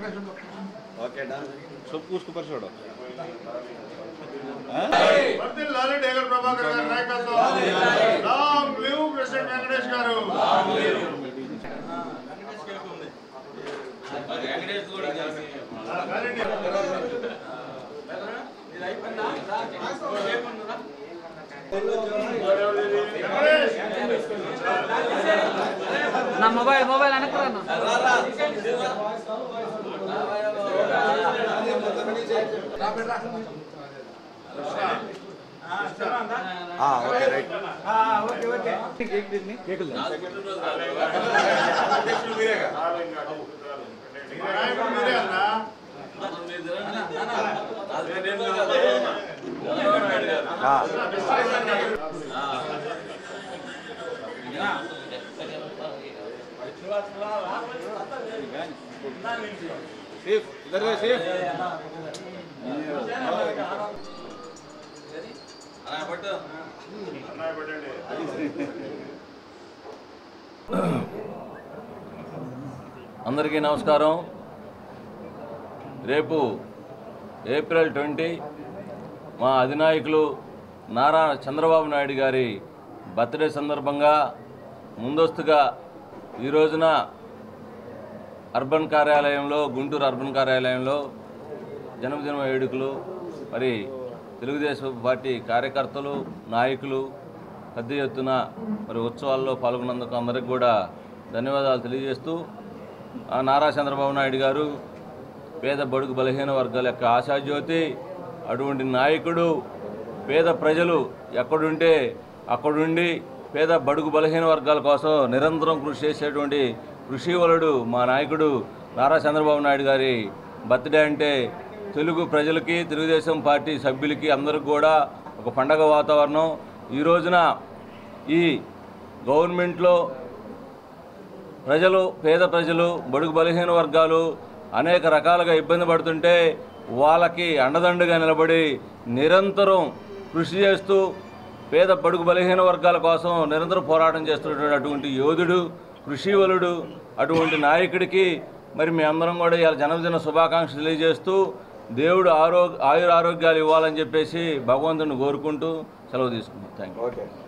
okay done सबको उसको ऊपर छोड़ो వర్ధిల్లాలి డేగల్ ప్రభాకర్ గారి నాయకత్వం లాంగ్ లివ్ ప్రెసిడెంట్ వెంకటేష్ గారు వెంకటేష్ నా మొబైల్ మొబైల్ వెనక్కి రాను हाँ ओके राइट మీ నాయకుడు మీరే అన్నా हाँ सिर्फ इधर से सिर्फ అన్నయ్య పెట్టండి అందరికీ నమస్కారం రేపు ఏప్రిల్ ట్వంటీ మా అధినాయకులు నారా చంద్రబాబు నాయుడు గారి బర్త్డే సందర్భంగా ముందస్తుగా ఈ రోజున అర్బన్ కార్యాలయంలో గుంటూరు అర్బన్ కార్యాలయంలో జన్మదిన వేడుకలు మరి తెలుగుదేశం పార్టీ కార్యకర్తలు నాయకులు పెద్ద ఎత్తున మరి ఉత్సవాల్లో పాల్గొన్నందుకు అందరికి కూడా ధన్యవాదాలు తెలియజేస్తూ ఆ నారా చంద్రబాబు నాయుడు గారు పేద బడుగు బలహీన వర్గాల యొక్క ఆశాజ్యోతి అటువంటి నాయకుడు పేద ప్రజలు ఎక్కడుంటే అక్కడుండి పేద బడుగు బలహీన వర్గాల కోసం నిరంతరం కృషి చేసేటువంటి కృషివలుడు మా నాయకుడు నారా చంద్రబాబు నాయుడు గారి బర్త్డే అంటే తెలుగు ప్రజలకి తెలుగుదేశం పార్టీ సభ్యులకి అందరికి కూడా ఒక పండగ వాతావరణం ఈ రోజున ఈ గవర్నమెంట్లో ప్రజలు పేద ప్రజలు బడుగు బలహీన వర్గాలు అనేక రకాలుగా ఇబ్బంది పడుతుంటే వాళ్ళకి అండదండగా నిలబడి నిరంతరం కృషి చేస్తూ పేద బడుగు బలహీన వర్గాల కోసం నిరంతరం పోరాటం చేస్తున్నటువంటి అటువంటి యోధుడు కృషివలుడు అటువంటి నాయకుడికి మరి మీ అందరం కూడా ఇలా జన్మదిన శుభాకాంక్షలు తెలియజేస్తూ దేవుడు ఆరో ఆయుర ఆరోగ్యాలు ఇవ్వాలని చెప్పేసి భగవంతుని కోరుకుంటూ సెలవు తీసుకుంటాం థ్యాంక్ యూ ओके